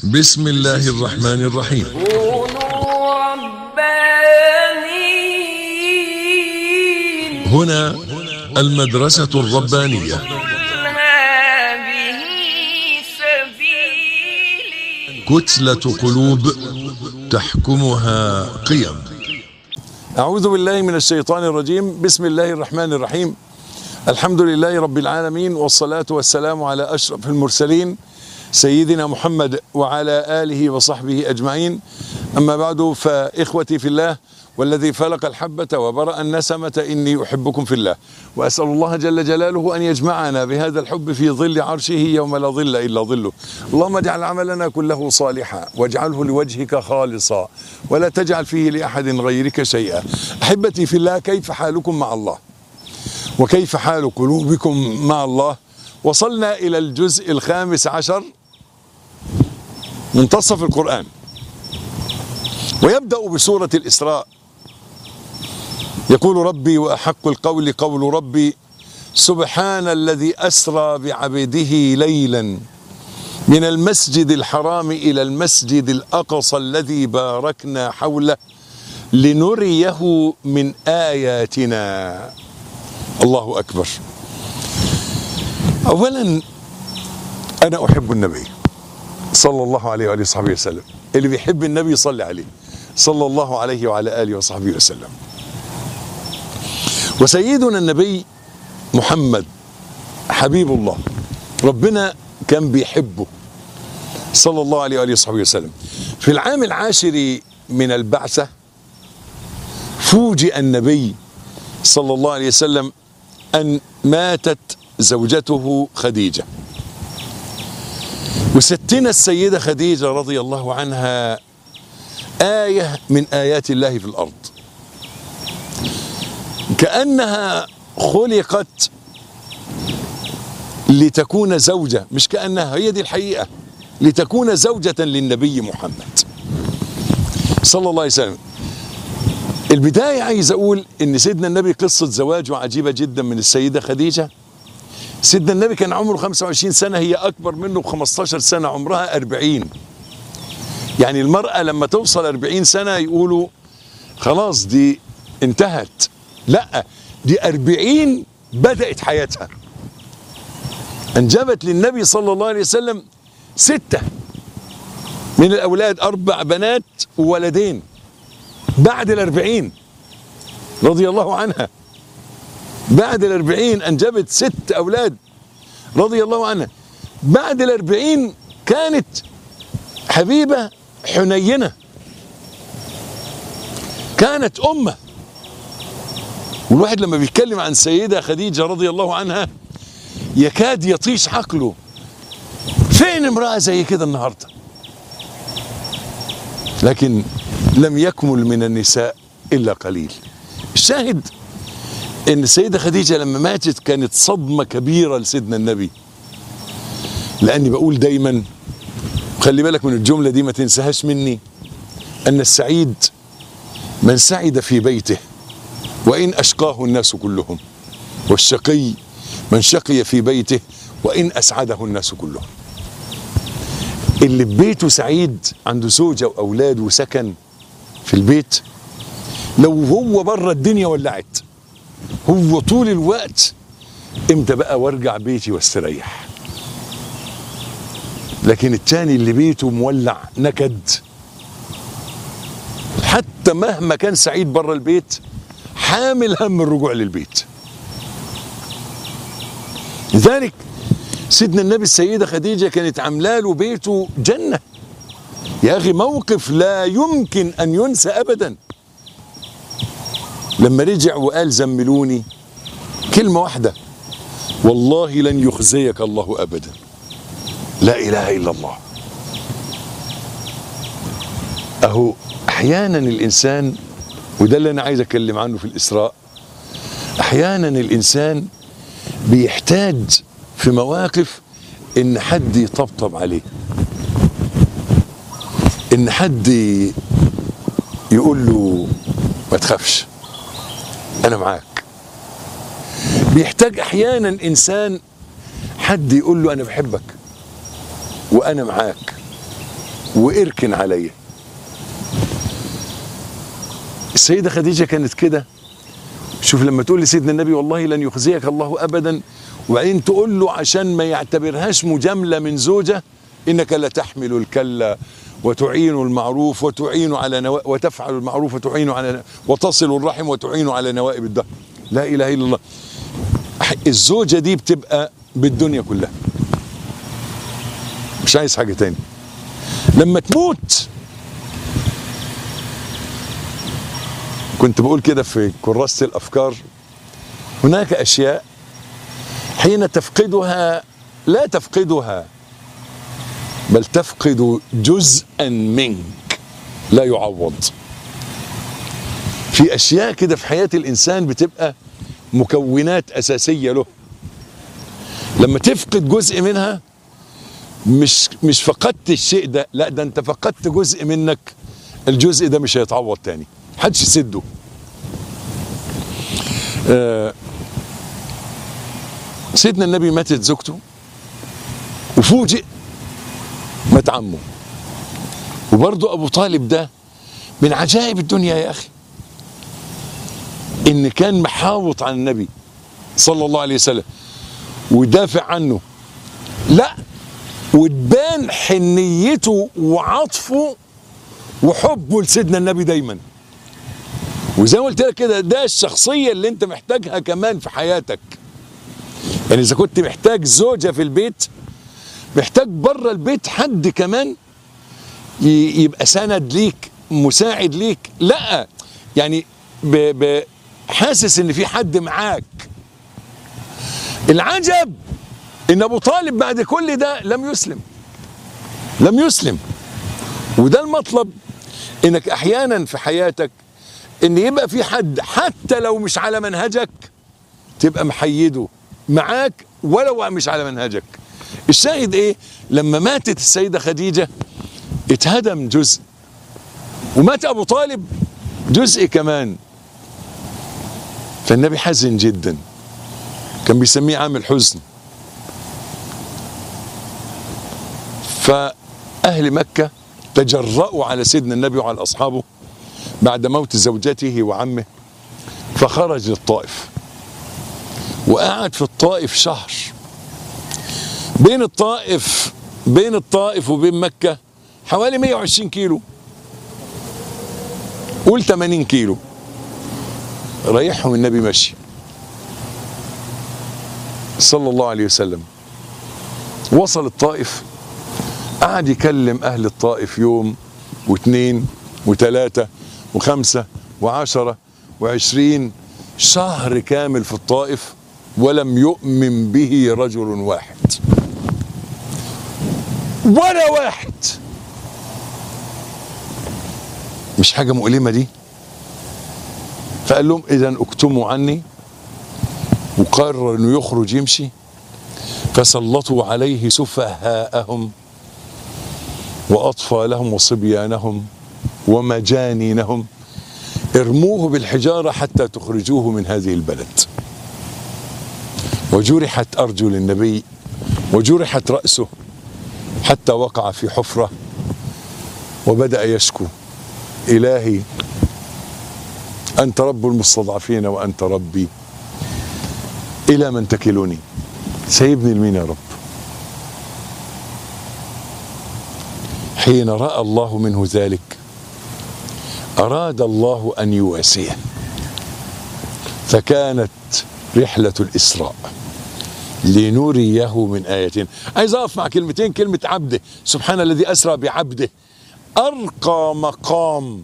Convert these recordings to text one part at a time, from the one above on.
بسم الله الرحمن الرحيم كونوا ربانيين هنا المدرسة الربانية قل هذه سبيلي كتلة قلوب تحكمها قيم أعوذ بالله من الشيطان الرجيم بسم الله الرحمن الرحيم الحمد لله رب العالمين والصلاة والسلام على أشرف المرسلين سيدنا محمد وعلى آله وصحبه أجمعين أما بعد فإخوتي في الله والذي فلق الحبة وبرأ النسمة إني أحبكم في الله وأسأل الله جل جلاله أن يجمعنا بهذا الحب في ظل عرشه يوم لا ظل إلا ظله اللهم اجعل عملنا كله صالحا واجعله لوجهك خالصا ولا تجعل فيه لأحد غيرك شيئا أحبتي في الله كيف حالكم مع الله وكيف حال قلوبكم مع الله وصلنا إلى الجزء الخامس عشر منتصف القرآن ويبدأ بسورة الإسراء يقول ربي وأحق القول قول ربي سبحان الذي أسرى بعبده ليلا من المسجد الحرام إلى المسجد الأقصى الذي باركنا حوله لنريه من آياتنا الله أكبر أولا أنا أحب النبي صلى الله عليه وآله وصحبه وسلم اللي بيحب النبي يصلي عليه صلى الله عليه وعلى آله وصحبه وسلم وسيدنا النبي محمد حبيب الله ربنا كان بيحبه صلى الله عليه وآله وصحبه وسلم في العام العاشر من البعثة فوجئ النبي صلى الله عليه وسلم أن ماتت زوجته خديجة وستنا السيدة خديجة رضي الله عنها آية من آيات الله في الأرض كأنها خلقت لتكون زوجة مش كأنها هي دي الحقيقة لتكون زوجة للنبي محمد صلى الله عليه وسلم البداية عايز أقول إن سيدنا النبي قصة زواجه عجيبة جدا من السيدة خديجة سيدنا النبي كان عمره 25 سنة هي أكبر منه ب 15 سنة عمرها 40 يعني المرأة لما توصل 40 سنة يقولوا خلاص دي انتهت لا دي 40 بدأت حياتها أنجبت للنبي صلى الله عليه وسلم ستة من الأولاد أربع بنات وولدين بعد الأربعين رضي الله عنها بعد الأربعين أنجبت ست أولاد رضي الله عنها بعد الأربعين كانت حبيبة حنينة كانت أمة والواحد لما بيتكلم عن سيدة خديجة رضي الله عنها يكاد يطيش عقله فين امرأة زي كده النهاردة لكن لم يكمل من النساء إلا قليل الشاهد ان السيدة خديجة لما ماتت كانت صدمة كبيرة لسيدنا النبي لاني بقول دايما خلي بالك من الجملة دي ما تنساهاش مني ان السعيد من سعد في بيته وان اشقاه الناس كلهم والشقي من شقي في بيته وان اسعده الناس كلهم اللي ببيته سعيد عنده زوجة واولاد وسكن في البيت لو هو بره الدنيا ولعت هو طول الوقت امتى بقى وارجع بيتي واستريح لكن التاني اللي بيته مولع نكد حتى مهما كان سعيد بره البيت حامل هم الرجوع للبيت لذلك سيدنا النبي السيدة خديجة كانت عامله له بيته جنة يا أخي موقف لا يمكن أن ينسى أبداً لما رجع وقال زملوني كلمة واحدة والله لن يخزيك الله أبدا لا إله إلا الله أهو أحيانا الإنسان وده اللي أنا عايز أتكلم عنه في الإسراء أحيانا الإنسان بيحتاج في مواقف إن حد يطبطب عليه إن حد يقول له ما تخافش انا معاك بيحتاج احيانا انسان حد يقول له انا بحبك وانا معاك واركن عليا السيدة خديجة كانت كده شوف لما تقول لسيدنا النبي والله لن يخزيك الله أبدا وبعدين تقول له عشان ما يعتبرهاش مجاملة من زوجة إنك لتحمل الكلة وتعين المعروف وتعين على نوا... وتفعل المعروف وتعين على وتصل الرحم وتعين على نوائب الدهر لا إله إلا الله الزوجة دي بتبقى بالدنيا كلها مش عايز حاجة تاني لما تموت كنت بقول كده في كراسة الأفكار هناك أشياء حين تفقدها لا تفقدها بل تفقد جزءا منك لا يعوض في أشياء كده في حياة الإنسان بتبقى مكونات أساسية له لما تفقد جزء منها مش مش فقدت الشيء ده لا ده انت فقدت جزء منك الجزء ده مش هيتعوض تاني محدش يسده آه سيدنا النبي ماتت زوجته وفوجئ مات عمه وبرضه ابو طالب ده من عجائب الدنيا يا اخي ان كان محاوط عن النبي صلى الله عليه وسلم ودافع عنه لا وتبان حنيته وعطفه وحبه لسيدنا النبي دايما وزي ما قلت لك كده ده الشخصيه اللي انت محتاجها كمان في حياتك يعني اذا كنت محتاج زوجه في البيت محتاج بره البيت حد كمان ي- يبقى سند ليك مساعد ليك لا يعني ب ب حاسس ان في حد معاك العجب ان ابو طالب بعد كل ده لم يسلم لم يسلم وده المطلب انك احيانا في حياتك ان يبقى في حد حتى لو مش على منهجك تبقى محيده معاك ولو مش على منهجك الشاهد ايه لما ماتت السيدة خديجة اتهدم جزء ومات ابو طالب جزء كمان فالنبي حزن جدا كان بيسميه عام الحزن فأهل مكة تجرأوا على سيدنا النبي وعلى أصحابه بعد موت زوجته وعمه فخرج للطائف وقعد في الطائف شهر بين الطائف بين الطائف وبين مكة حوالي 120 كيلو قول 80 كيلو رايحهم النبي مشي صلى الله عليه وسلم وصل الطائف قعد يكلم أهل الطائف يوم واثنين وثلاثة وخمسة وعشرة وعشرين شهر كامل في الطائف ولم يؤمن به رجل واحد ولا واحد مش حاجة مؤلمة دي فقال لهم إذا اكتموا عني وقرر انه يخرج يمشي فسلطوا عليه سفهاءهم واطفالهم وصبيانهم ومجانينهم ارموه بالحجاره حتى تخرجوه من هذه البلد وجرحت ارجل النبي وجرحت راسه حتى وقع في حفره وبدا يشكو الهي انت رب المستضعفين وانت ربي إلى من تكلني سيبني لمين يا رب حين رأى الله منه ذلك أراد الله أن يواسيه فكانت رحلة الإسراء لنريه من آياتنا عايز أقف مع كلمتين كلمة عبده سبحان الذي أسرى بعبده أرقى مقام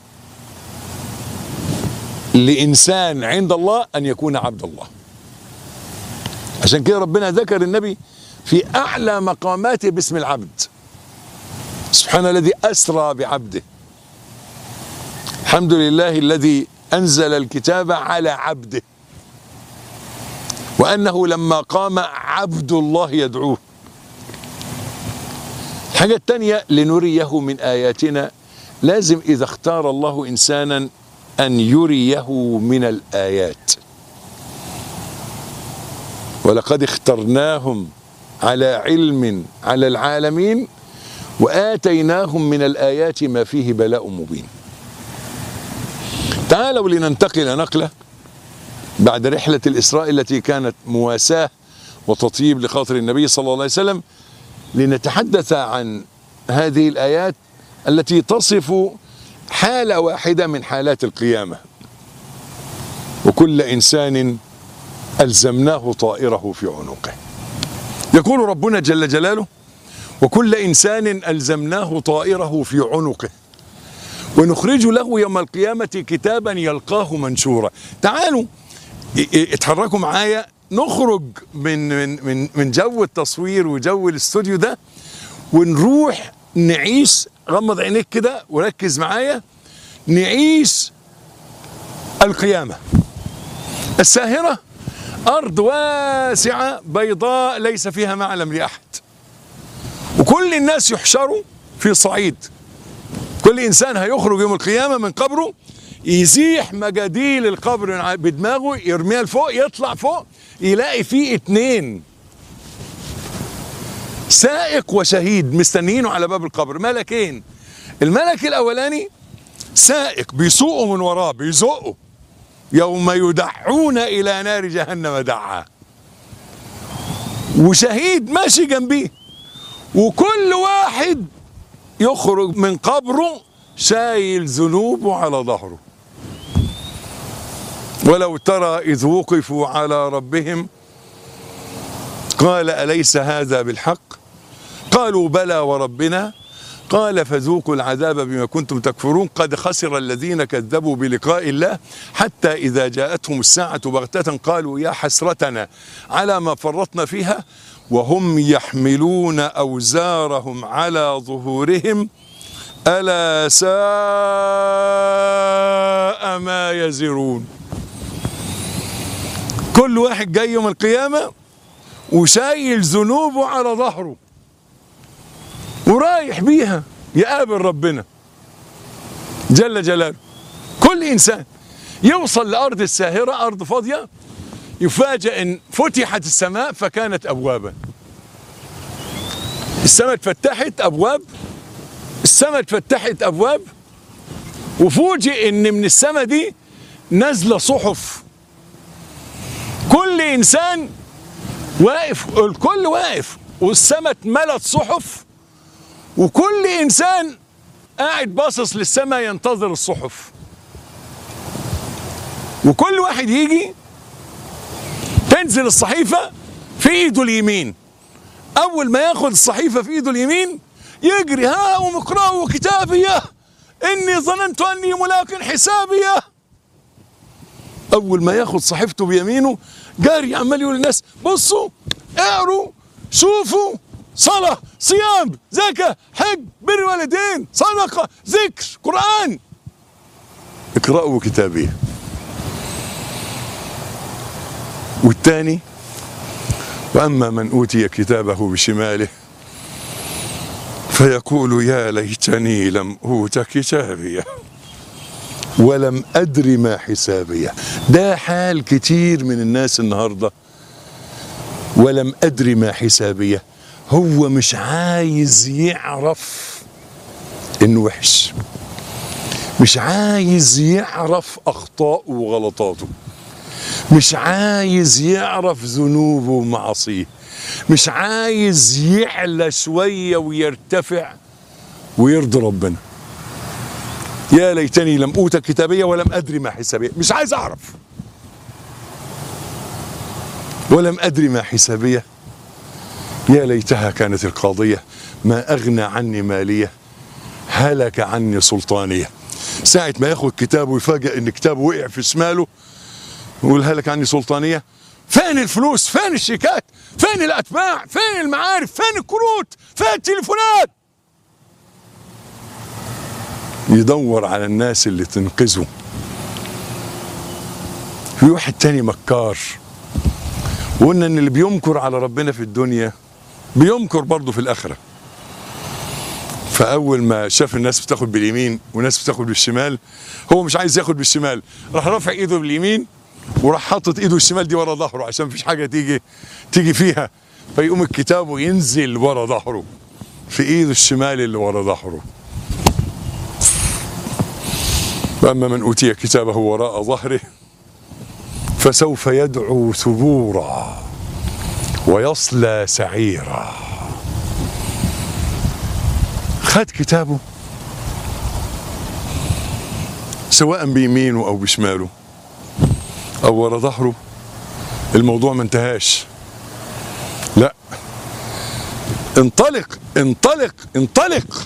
لإنسان عند الله أن يكون عبد الله عشان كده ربنا ذكر النبي في اعلى مقاماته باسم العبد سبحان الذي اسرى بعبده الحمد لله الذي انزل الكتاب على عبده وانه لما قام عبد الله يدعوه الحاجه الثانيه لنريه من اياتنا لازم اذا اختار الله انسانا ان يريه من الايات ولقد اخترناهم على علم على العالمين وآتيناهم من الآيات ما فيه بلاء مبين تعالوا لننتقل نقلة بعد رحلة الإسراء التي كانت مواساة وتطيب لخاطر النبي صلى الله عليه وسلم لنتحدث عن هذه الآيات التي تصف حالة واحدة من حالات القيامة وكل إنسان ألزمناه طائره في عنقه يقول ربنا جل جلاله وكل إنسان ألزمناه طائره في عنقه ونخرج له يوم القيامة كتابا يلقاه منشورا تعالوا ا- ا- اتحركوا معايا نخرج من من من من جو التصوير وجو الاستوديو ده ونروح نعيش غمض عينيك كده وركز معايا نعيش القيامة الساهرة أرض واسعة بيضاء ليس فيها معلم لأحد وكل الناس يحشروا في صعيد كل إنسان هيخرج يوم القيامة من قبره يزيح مجاديل القبر من ع- بدماغه يرميها لفوق يطلع فوق يلاقي فيه اتنين سائق وشهيد مستنيينه على باب القبر ملكين الملك الأولاني سائق بيسوقه من وراه بيزقه يوم يدعون إلى نار جهنم دعا وشهيد ماشي جنبيه وكل واحد يخرج من قبره شايل ذنوبه على ظهره ولو ترى إذ وقفوا على ربهم قال أليس هذا بالحق قالوا بلى وربنا قال فذوقوا العذاب بما كنتم تكفرون قد خسر الذين كذبوا بلقاء الله حتى إذا جاءتهم الساعة بغتة قالوا يا حسرتنا على ما فرطنا فيها وهم يحملون أوزارهم على ظهورهم ألا ساء ما يزرون كل واحد جاي يوم القيامة وشايل ذنوبه على ظهره ورايح بيها يقابل ربنا جل جلاله كل انسان يوصل لارض الساهره ارض فاضيه يفاجئ ان فتحت السماء فكانت ابوابا السماء اتفتحت ابواب السماء اتفتحت ابواب وفوجئ ان من السماء دي نازله صحف كل انسان واقف الكل واقف والسماء اتملت صحف وكل انسان قاعد باصص للسماء ينتظر الصحف وكل واحد يجي تنزل الصحيفه في ايده اليمين اول ما ياخد الصحيفه في ايده اليمين يجري ها اقرأوا كتابيه اني ظننت اني ملاق حسابيه اول ما ياخد صحيفته بيمينه جاري عمال يقول للناس بصوا اقروا شوفوا صلاة صيام زكاة حج بر والدين صدقة ذكر قرآن اقرأوا كتابي والثاني وأما من أوتي كتابه بشماله فيقول يا ليتني لم أوت كتابيه ولم أدر ما حسابيه ده حال كتير من الناس النهارده ولم أدر ما حسابيه هو مش عايز يعرف انه وحش مش عايز يعرف اخطائه وغلطاته مش عايز يعرف ذنوبه ومعاصيه مش عايز يعلى شويه ويرتفع ويرضي ربنا يا ليتني لم اوت كتابيه ولم ادري ما حسابيه مش عايز اعرف ولم ادري ما حسابيه يا ليتها كانت القاضية ما أغنى عني مالية هلك عني سلطانية ساعة ما ياخد كتابه ويفاجئ ان كتابه وقع في شماله يقول هلك عني سلطانية فين الفلوس فين الشيكات فين الأتباع فين المعارف فين الكروت فين التليفونات يدور على الناس اللي تنقذه في واحد تاني مكار وقلنا ان اللي بيمكر على ربنا في الدنيا بيمكر برضه في الاخره فاول ما شاف الناس بتاخد باليمين وناس بتاخد بالشمال هو مش عايز ياخد بالشمال راح رافع ايده باليمين وراح حاطط ايده الشمال دي ورا ظهره عشان مفيش حاجه تيجي تيجي فيها فيقوم الكتاب وينزل ورا ظهره في ايده الشمال اللي ورا ظهره واما من اوتي كتابه وراء ظهره فسوف يدعو ثبورا ويصلى سعيرا خد كتابه سواء بيمينه او بشماله او ورا ظهره الموضوع ما انتهاش لا انطلق انطلق انطلق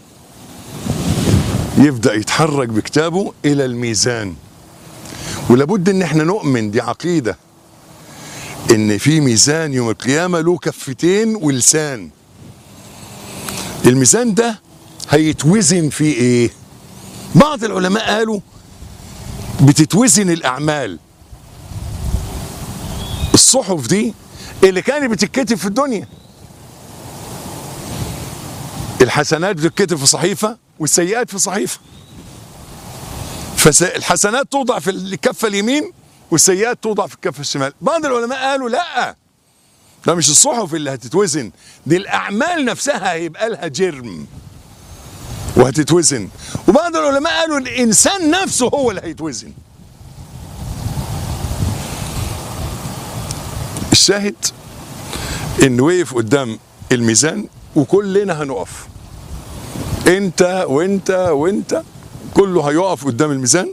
يبدا يتحرك بكتابه الى الميزان ولابد ان احنا نؤمن دي عقيده ان في ميزان يوم القيامه له كفتين ولسان الميزان ده هيتوزن فيه ايه بعض العلماء قالوا بتتوزن الاعمال الصحف دي اللي كانت بتتكتب في الدنيا الحسنات بتتكتب في صحيفه والسيئات في صحيفه فالحسنات توضع في الكفه اليمين والسيئات توضع في الكفه الشمال بعض العلماء قالوا لا ده مش الصحف اللي هتتوزن دي الاعمال نفسها هيبقى لها جرم وهتتوزن وبعض العلماء قالوا الانسان نفسه هو اللي هيتوزن الشاهد انه وقف قدام الميزان وكلنا هنقف انت وانت وانت كله هيقف قدام الميزان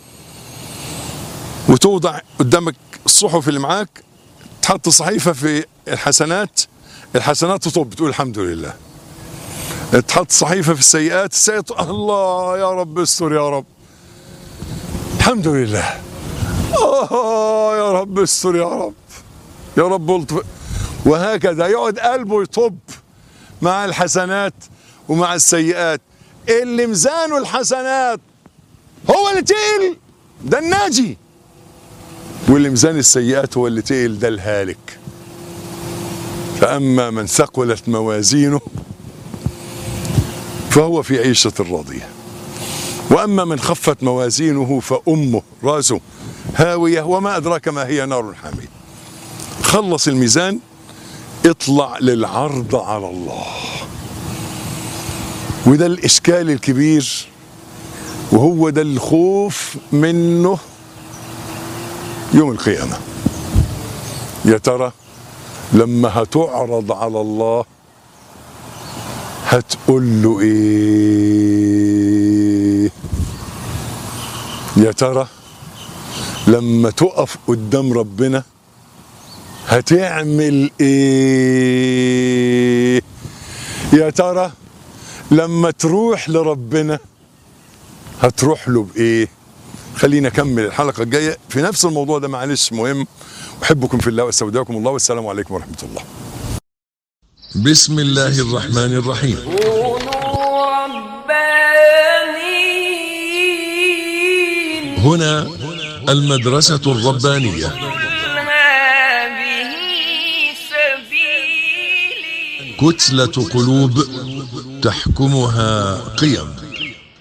وتوضع قدامك الصحف اللي معاك تحط صحيفه في الحسنات الحسنات تطب تقول الحمد لله تحط صحيفه في السيئات السيئات الله يا رب استر يا رب الحمد لله آه يا رب استر يا رب يا رب الطف وهكذا يقعد قلبه يطب مع الحسنات ومع السيئات اللي ميزانه الحسنات هو اللي تقل ده الناجي واللي ميزان السيئات هو اللي تقل ده الهالك فأما من ثقلت موازينه فهو في عيشة راضية وأما من خفت موازينه فأمه راسه هاوية وما أدراك ما هي نار حامية خلص الميزان اطلع للعرض على الله وده الإشكال الكبير وهو ده الخوف منه يوم القيامة يا ترى لما هتعرض على الله هتقول له ايه يا ترى لما تقف قدام ربنا هتعمل ايه يا ترى لما تروح لربنا هتروح له بايه خلينا نكمل الحلقه الجايه في نفس الموضوع ده معلش مهم احبكم في الله واستودعكم الله والسلام عليكم ورحمه الله بسم الله الرحمن الرحيم كونوا ربانيين هنا المدرسة الربانية قل هذه سبيلي كتلة قلوب تحكمها قيم